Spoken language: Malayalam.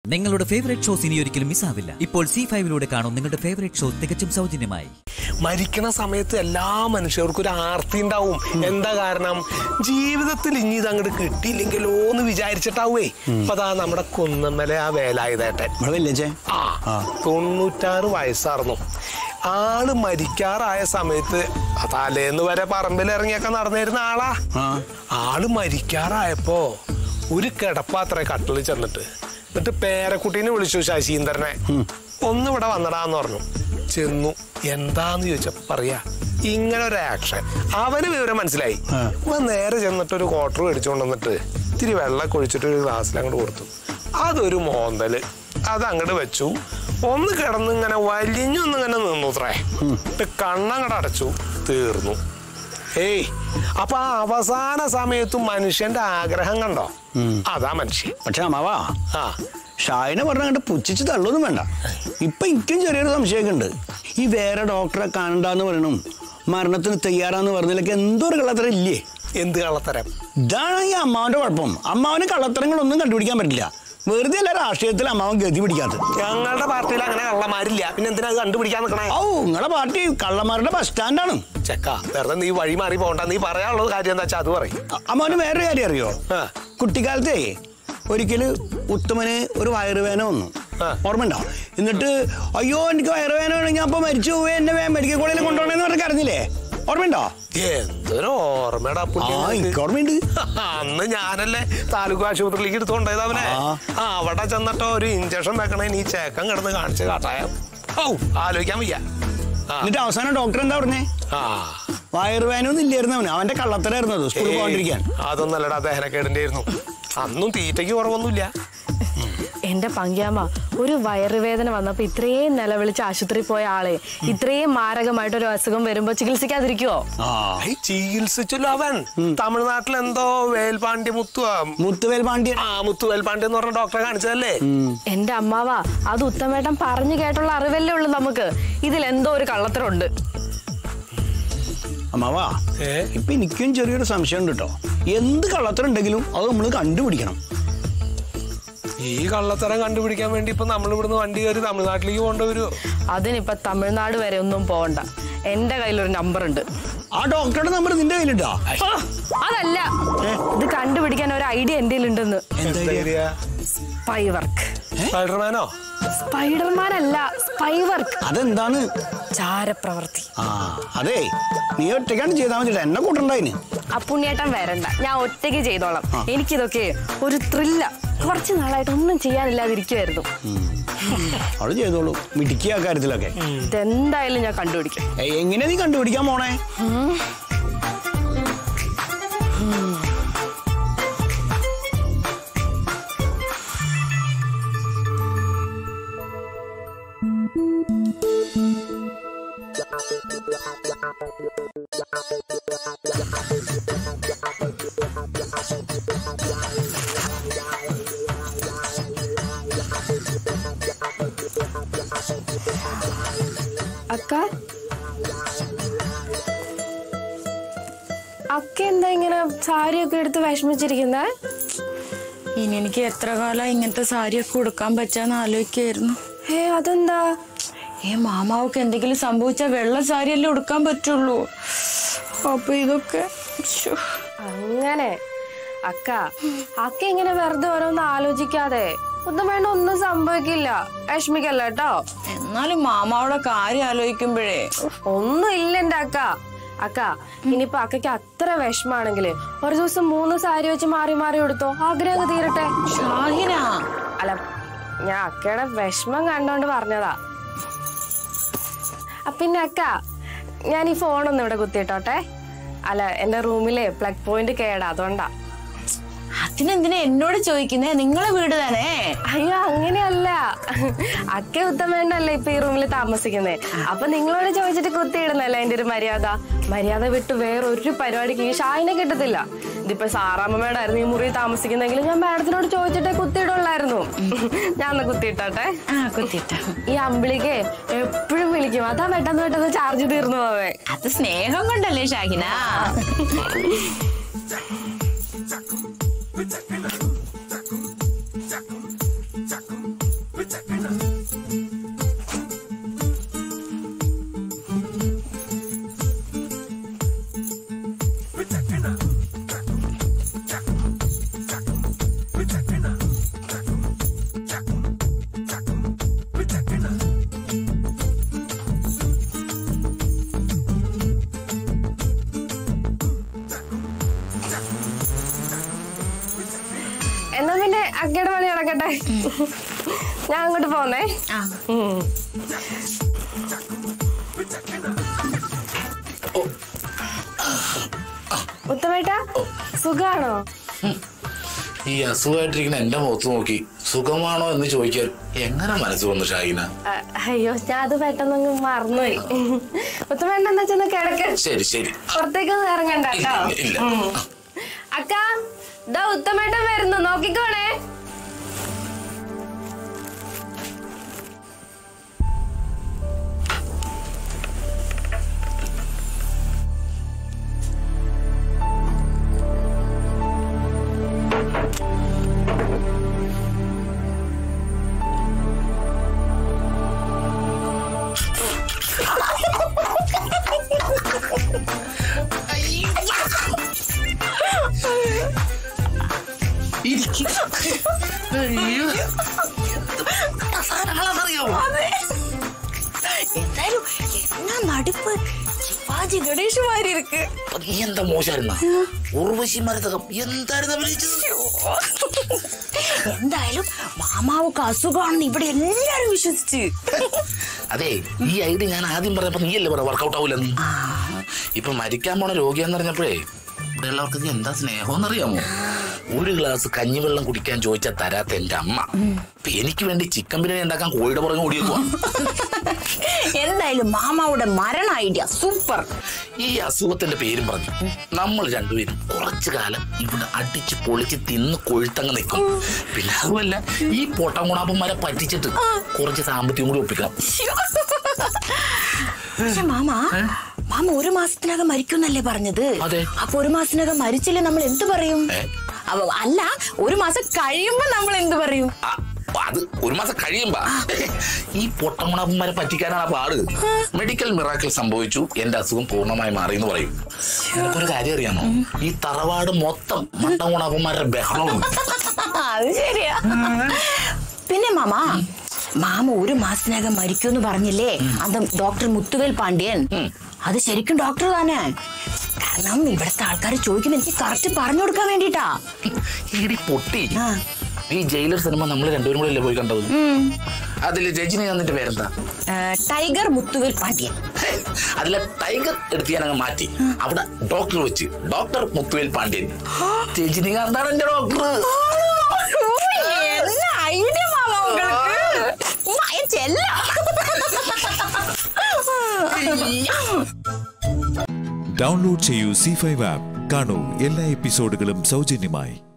നിങ്ങളുടെ ഫേവറേറ്റ് ഷോസ് ഇനി ഒരിക്കലും മിസ്സാവില്ല ഇപ്പോൾ സി ഫൈവിലൂടെ കാണും നിങ്ങളുടെ ഫേവറേറ്റ് ഷോ തികച്ചും സൗജന്യമായി മരിക്കണ സമയത്ത് എല്ലാ മനുഷ്യർക്കും ഒരു ആർത്തി ഉണ്ടാവും എന്താ കാരണം ജീവിതത്തിൽ ഇനി ഇത് അങ്ങോട്ട് കിട്ടിയില്ലെങ്കിലോ എന്ന് വിചാരിച്ചിട്ടാവേ അപ്പൊ അതാ നമ്മുടെ കുന്നമ്മലെ ആ വേലായുധേട്ടൻ നമ്മളെ വല്യച്ചേ ആ തൊണ്ണൂറ്റാറ് വയസ്സായിരുന്നു ആള് മരിക്കാറായ സമയത്ത് ആ തലേന്ന് വരെ പറമ്പിൽ ഇറങ്ങിയൊക്കെ നടന്നിരുന്ന ആളാ ആ ആള് മരിക്കാറായപ്പോ ഒരു കിടപ്പാത്ര കട്ടിൽ ചെന്നിട്ട് എന്നിട്ട് പേരക്കുട്ടീനെ വിളിച്ചു ശശീന്ദ്രനെ ഒന്ന് ഇവിടെ വന്നടാന്ന് പറഞ്ഞു ചെന്നു എന്താന്ന് ചോദിച്ചപ്പോ പറയാ ഇങ്ങനെ ഒരു ആക്ഷൻ അവന് വിവരം മനസ്സിലായി ആ. അവൻ നേരെ ചെന്നിട്ട് ഒരു ക്വാർട്ടർ മേടിച്ചുകൊണ്ട് വന്നിട്ട് ഇത്തിരി വെള്ളം ഒഴിച്ചിട്ട് ഒരു ഗ്ലാസ്സിൽ അങ്ങോട്ട് കൊടുത്തു അതൊരു മോന്തല് അത് അങ്ങോട്ട് വെച്ചു ഒന്ന് കിടന്ന് ഇങ്ങനെ വലിഞ്ഞൊന്ന് ഇങ്ങനെ നിന്നു അത്രേ എന്നിട്ട് കണ്ണങ്ങടെ അടച്ചു തീർന്നു ഏയ് അപ്പൊ ആ അവസാന സമയത്തും മനുഷ്യന്റെ ആഗ്രഹം കണ്ടോ അതാ മനുഷ്യൻ പക്ഷെ അമ്മാവാ ആ ഷായിനെ പറഞ്ഞ കണ്ട് പുച്ഛിച്ച് തള്ളൊന്നും വേണ്ട ഇപ്പൊ എനിക്കും ചെറിയൊരു സംശയമൊക്കെ ഉണ്ട് ഈ വേറെ ഡോക്ടറെ കാണണ്ടെന്ന് പറയണം മരണത്തിന് തയ്യാറാന്ന് പറഞ്ഞതിലൊക്കെ എന്തോ ഒരു കള്ളത്തരം ഇല്ലേ എന്ത് കള്ളത്തരം ഇതാണ് ഈ അമ്മാവന്റെ കുഴപ്പം അമ്മാവന് കള്ളത്തരങ്ങളൊന്നും കണ്ടുപിടിക്കാൻ പറ്റില്ല വെറുതെ അല്ല രാഷ്ട്രീയത്തിൽ അമ്മാവൻ ഗതി പിടിക്കാത്തത് ഞങ്ങളുടെ പാർട്ടിയിൽ അങ്ങനെ കള്ളമാരില്ല പിന്നെ എന്തിനാ അത് കണ്ടുപിടിക്കാൻ നിൽക്കണേ ഔ നിങ്ങളെ പാർട്ടി കള്ളന്മാരുടെ ബസ് സ്റ്റാൻഡാണ് ചെക്ക വെറുതെ നീ വഴി മാറി പോകണ്ട നീ പറയാനുള്ളത് കാര്യം എന്താ വെച്ചാ അത് പറയും അ- അമ്മാവന് വേറൊരു കാര്യം അറിയോ ആ. കുട്ടിക്കാലത്തെ ഒരിക്കല് ഉത്തമന് ഒരു വയറുവേന വന്നു ആ. ഓർമ്മയുണ്ടോ എന്നിട്ട് അയ്യോ എനിക്ക് വയറുവേന ഞാൻ അപ്പൊ മരിച്ചു പോയി എന്നെ വേ- മെഡിക്കൽ കോളേജിൽ കൊണ്ടുപോകണമെന്ന് പറഞ്ഞ് കരഞ്ഞില്ലേ ഓർമ്മയുണ്ടോ എന്തൊരു ഓർമ്മയുടെ പുള്ളി ആ നിനക്ക്. എനിക്ക് ഓർമ്മയുണ്ട് അന്ന് ഞാനല്ലേ താലൂക്ക് ആശുപത്രിയിലേക്ക് എടുത്തുകൊണ്ടത് അവനെ ആ. ആ അവിടെ ചെന്നിട്ടോ ഒരു ഇഞ്ചക്ഷൻ വെക്കണേ നീ ചേക്കൻ കിടന്ന് കാണിച്ച് കാട്ടായ ഔ ആലോചിക്കാൻ വയ്യ ആ. എന്നിട്ട് അവസാനം ഡോക്ടർ എന്താ പറഞ്ഞേ ആ വയറുവേനൊന്നും ഇല്ലായിരുന്നു അവന് അവന്റെ കള്ളത്തരായിരുന്നു അത് സ്കൂളിൽ പോകാണ്ടിരിക്കാൻ ഏയ്, അതൊന്നല്ലടാ ദഹനക്കേടിന്റെ ആയിരുന്നു അന്നും തീറ്റയ്ക്ക് കുറവൊന്നുമില്ല എന്റെ പങ്ക്യാമ്മ ഒരു വയറുവേദന വന്നപ്പോ ഇത്രയും നിലവിളിച്ച് ആശുപത്രി പോയ ആളെ ഇത്രയും മാരകമായിട്ടൊരു അസുഖം വരുമ്പോ ചികിത്സിക്കാതിരിക്കുവോ ആ ഐ, ചികിത്സിച്ചല്ലോ അവൻ തമിഴ്നാട്ടിൽ എന്തോ വേൽപാണ്ഡ്യ മുത്തു മുത്തുവേൽ പാണ്ഡ്യൻ ആ മുത്തു വേൽപാണ്ഡ്യ എന്ന് പറഞ്ഞ ഡോക്ടറെ കാണിച്ചതല്ലേ എന്റെ അമ്മാവ അത് ഉത്തമേട്ടൻ പറഞ്ഞു കേട്ടുള്ള അറിവല്ലേ ഉള്ളൂ നമുക്ക് ഇതിൽ എന്തോ ഒരു കള്ളത്തരമുണ്ട് അമ്മാവാ ഏ? ഇപ്പൊ എനിക്കും ചെറിയൊരു സംശയം ഉണ്ട് കേട്ടോ എന്ത് കള്ളത്തരം ഉണ്ടെങ്കിലും അത് നമ്മൾ കണ്ടുപിടിക്കണം ഈ കള്ളത്തരം കണ്ടുപിടിക്കാൻ വേണ്ടി ഇപ്പൊ നമ്മൾ ഇവിടുന്ന് വണ്ടി കയറി തമിഴ്നാട്ടിലേക്ക് കൊണ്ടുവരുമോ അതിനിപ്പോ തമിഴ്നാട് വരെ ഒന്നും പോകണ്ട എന്റെ കയ്യിലൊരു നമ്പർ ഉണ്ട് ആ ഡോക്ടറുടെ നമ്പർ നിന്റെ കയ്യിലുണ്ടോ ഓ, അതല്ല ഇത് കണ്ടുപിടിക്കാൻ ഒരു ഐഡിയ എന്റെ ഉണ്ടെന്ന് സ്പൈ വർക്ക് സ്പൈഡർമാനോ സ്പൈഡർമാൻ അല്ല സ്പൈ വർക്ക് അതെന്താണ് ചാരപ്രവർത്തി ആ അതെ നീ ഒറ്റയ്ക്കാണ് ചെയ്താൽ മതി എന്നെ കൂട്ടണ്ടായിന് അപ്പുണ്ണിയേട്ടൻ വരണ്ട ഞാൻ ഒറ്റയ്ക്ക് ചെയ്തോളാം എനിക്കിതൊക്കെ ഒരു ത്രില്ല കുറച്ച് നാളായിട്ട് ഒന്നും ചെയ്യാനില്ലാതിരിക്കുമായിരുന്നു അവള് ചെയ്തോളൂ മിടുക്കിയ കാര്യത്തിലൊക്കെ ഇതെന്തായാലും ഞാൻ കണ്ടുപിടിക്കും ഏയ്, എങ്ങനെ നീ കണ്ടുപിടിക്കാൻ പോണേ അക്ക അക്ക എന്താ ഇങ്ങനെ സാരിയൊക്കെ എടുത്ത് വിഷമിച്ചിരിക്കുന്നേ ഇനി എനിക്ക് എത്ര കാലം ഇങ്ങനത്തെ സാരിയൊക്കെ ഉടുക്കാൻ പറ്റാന്ന് ആലോചിക്കായിരുന്നു ഏ അതെന്താ ഏ മാമാവൊക്കെ എന്തെങ്കിലും സംഭവിച്ചാൽ വെള്ള സാരിയല്ലേ ഉടുക്കാൻ പറ്റുള്ളൂ അപ്പൊ ഇതൊക്കെ ശ്ശോ. അങ്ങനെ അക്ക അക്ക ഇങ്ങനെ വെറുതെ ഓരോന്ന് ആലോചിക്കാതെ ഒന്നും വേണ്ട ഒന്നും സംഭവിക്കില്ല വിഷമിക്കല്ല കേട്ടോ എന്നാലും മാമാവുടെ കാര്യം ആലോചിക്കുമ്പോഴേ ഒന്നും ഇല്ല എന്റെ അക്ക അക്ക ഇനിയിപ്പൊ അക്കയ്ക്ക് അത്ര വിഷമാണെങ്കില് ഒരു ദിവസം മൂന്ന് സാരി വെച്ച് മാറി മാറി കൊടുത്തോ ആഗ്രഹം തീരട്ടെ ഷാഹിന അല്ല ഞാൻ അക്കയുടെ വിഷമം കണ്ടോണ്ട് പറഞ്ഞതാ ആ, പിന്നെ അക്ക ഞാൻ ഈ ഫോണൊന്നും ഇവിടെ കുത്തിയിട്ടോട്ടെ അല്ല എന്റെ റൂമിലെ പ്ലഗ് പോയിന്റ് കേടാ അതുകൊണ്ടാ അതിനെന്തിനാ എന്നോട് ചോദിക്കുന്നേ നിങ്ങളെ വീട് തന്നെ അയ്യോ അങ്ങനെയല്ല അക്ക ഉത്തമേണ്ടല്ലേ ഇപ്പൊ ഈ റൂമിൽ താമസിക്കുന്നേ അപ്പൊ നിങ്ങളോട് ചോദിച്ചിട്ട് കുത്തിയിടുന്നല്ലേ എന്റെ ഒരു മര്യാദ മര്യാദ വിട്ട് വേറെ ഒരു പരിപാടിക്ക് ഈ ഷായിനെ കിട്ടത്തില്ല ഇതിപ്പോ സാറാമ്മയുടെ ഈ മുറി താമസിക്കുന്നെങ്കിൽ ഞാൻ മാഡത്തിനോട് ചോദിച്ചിട്ടേ കുത്തിയിടുള്ളായിരുന്നു ഞാൻ ഒന്ന് കുത്തിയിട്ടോട്ടെ ആ കുത്തിട്ട ഈ അമ്പിളിക്ക് എപ്പോഴും വിളിക്കും അതാ പെട്ടെന്ന് പെട്ടെന്ന് ചാർജ് തീർന്നു പോവേ അത് സ്നേഹം കൊണ്ടല്ലേ ഷാഹിന ഞാൻ അങ്ങോട്ട് പോന്നേ ഉം. ഉത്തമേട്ട സുഖാണോ ഈ അസുഖമായിട്ടിരിക്കുന്ന എന്റെ മുഖത്ത് നോക്കി സുഖമാണോ എന്ന് ചോദിക്കാൻ എങ്ങനെ മനസ്സ് വന്നു ഷാഹിന അ, അയ്യോ ഞാൻ അത് പെട്ടെന്നങ്ങ് മറന്നുപോയി ഉത്തമേട്ട എന്താ ചെന്ന് കിടക്ക് ശരി ശരി പുറത്തേക്കൊന്നും ഇറങ്ങണ്ട കേട്ടോ ഇല്ല. ഉം. അക്ക ഇതാ ഉത്തമേട്ടൻ വരുന്നു നോക്കിക്കോണേ ഇരിക്ക്. അയ്യോ. സാധനങ്ങളാണെന്നറിയാമോ? എന്തായാലും എന്നാ നടിപ്പ് ശിവാജി ഗണേഷ് മാരി ഇருக்கு നീ എന്താ മോശമായിരുന്ന ഉർവശി മരതകം എന്തായിരുന്നു അഭിനയിച്ചത് എന്തായാലും മാമാവൊക്കെ അസുഖമാണെന്ന് ഇവിടെ എല്ലാരും വിശ്വസിച്ച് അതെ ഈ ഐഡിയ ഞാൻ ആദ്യം പറഞ്ഞപ്പോ നീയല്ലേ പറ വർക്കൗട്ട് ആവൂലെന്ന് ഇപ്പൊ മരിക്കാൻ പോണ രോഗിയാന്ന് പറഞ്ഞപ്പോഴേ ഇവിടെ ഉള്ളവർക്ക് നീ എന്താ സ്നേഹമെന്നറിയാമോ ഒരു ഗ്ലാസ് കഞ്ഞിവെള്ളം കുടിക്കാൻ ചോദിച്ചാൽ തരാത്ത എന്റെ അമ്മ ഇപ്പൊ എനിക്ക് വേണ്ടി ചിക്കൻ ബിരിയാണി ഉണ്ടാക്കാൻ കോഴിയുടെ പുറകെ ഓടിയേക്കുവാ എന്തായാലും മാമാവുടെ മരണ ഐഡിയ സൂപ്പർ ഈ അസുഖത്തിന്റെ പേരും പറഞ്ഞു നമ്മൾ രണ്ടുപേരും കുറച്ചു കാലം ഇവിടെ അടിച്ച് പൊളിച്ച് തിന്ന് കൊഴുത്തങ്ങ് നിൽക്കും പിന്നെ അതുമല്ല ഈ പൊട്ടം ഗുണാപ്പന്മാരെ പറ്റിച്ചിട്ട് കുറച്ച് സാമ്പത്തികം കൂടി ഒപ്പിക്കണം പക്ഷെ മാമ മാമ ഒരു മാസത്തിനകം മരിക്കുന്നല്ലേ പറഞ്ഞത് അതെ. അപ്പൊ ഒരു മാസത്തിനകം മരിച്ചില്ലേ നമ്മൾ എന്ത് പറയും ഏ? അപ്പൊ അല്ല ഒരു മാസം കഴിയുമ്പോ നമ്മൾ എന്ത് പറയും ആ, അപ്പൊ അത് ഒരു മാസം കഴിയുമ്പോ ഈ പൊട്ടമുണപ്പന്മാരെ പറ്റിക്കാനാണ് ആ പാട് മെഡിക്കൽ മിറാക്കിൾ സംഭവിച്ചു എന്റെ അസുഖം പൂർണ്ണമായി മാറി എന്ന് പറയും നിനക്കൊരു കാര്യം അറിയാമോ ഈ തറവാട് മൊത്തം മട്ടമുണപ്പന്മാരുടെ ബഹളവും അത് ശരിയാ പിന്നെ മാമ മാമ ഒരു മാസത്തിനകം മരിക്കുമെന്ന് പറഞ്ഞില്ലേ അത് ഡോക്ടർ മുത്തുവേൽ പാണ്ഡ്യൻ അത് ശരിക്കും ഡോക്ടർ തന്നെ കാരണം ഇവിടുത്തെ ആൾക്കാർ ചോദിക്കുമ്പോ എനിക്ക് കറക്റ്റ് പറഞ്ഞു കൊടുക്കാൻ വേണ്ടിട്ടാ ഇടി പൊട്ടി ആ. ഈ ജയിലർ സിനിമ നമ്മൾ രണ്ടുപേരും കൂടെ അല്ലേ പോയി കണ്ടത് അതില് രജനി എന്നിട്ട് പേരെന്താ ഏ, ടൈഗർ മുത്തുവേൽ പാണ്ഡ്യൻ ഹേ, അതിലെ ടൈഗർ എടുത്ത് ഞാൻ അങ്ങ് മാറ്റി അവിടെ ഡോക്ടർ വെച്ച് ഡോക്ടർ മുത്തുവേൽ പാണ്ഡ്യൻ രജനികാന്താണ് എന്റെ ഡോക്ടർ ഐഡിയ മാമ உங்களுக்கு മയ ചെല്ല ഡൗൺലോഡ് ചെയ്യൂ സി ഫൈവ് ആപ്പ് കാണൂ എല്ലാ എപ്പിസോഡുകളും സൗജന്യമായി